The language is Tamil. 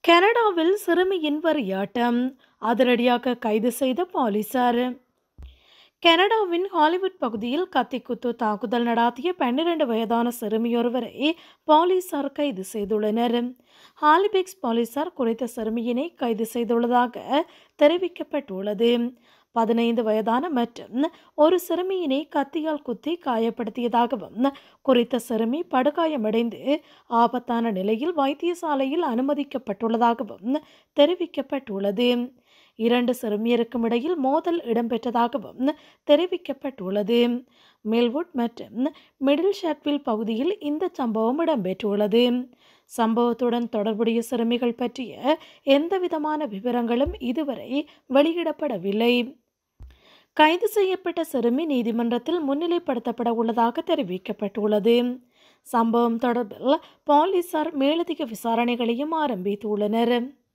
கனடாவில் சிறுமியின் வரியாட்டம் அதிரடியாக கைது செய்த போலீசார் கனடாவின் ஹாலிவுட் பகுதியில் கத்திக்குத்து தாக்குதல் நடாத்திய பன்னிரண்டு வயதான சிறுமியொருவரை போலீசார் கைது செய்துள்ளனர் ஹாலிபிக்ஸ் போலீசார் குறித்த சிறுமியினை கைது செய்துள்ளதாக தெரிவிக்கப்பட்டுள்ளது பதினைந்து வயதான மற்றும் ஒரு சிறுமியினை கத்தியால் குத்தி காயப்படுத்தியதாகவும் குறித்த சிறுமி படுகாயமடைந்து ஆபத்தான நிலையில் வைத்தியசாலையில் அனுமதிக்கப்பட்டுள்ளதாகவும் தெரிவிக்கப்பட்டுள்ளது இரண்டு சிறுமியருக்கும் இடையில் மோதல் இடம்பெற்றதாகவும் தெரிவிக்கப்பட்டுள்ளது மெல்வுட் மற்றும் மிடில் ஷாட்வில் பகுதியில் இந்த சம்பவம் இடம்பெற்றுள்ளது சம்பவத்துடன் தொடர்புடைய சிறுமிகள் பற்றிய எந்தவிதமான விவரங்களும் இதுவரை வெளியிடப்படவில்லை கைது செய்யப்பட்ட சிறுமி நீதிமன்றத்தில் முன்னிலைப்படுத்தப்பட உள்ளதாக தெரிவிக்கப்பட்டுள்ளது சம்பவம் தொடர்பில் போலீசார் மேலதிக விசாரணைகளையும் ஆரம்பித்துள்ளனர்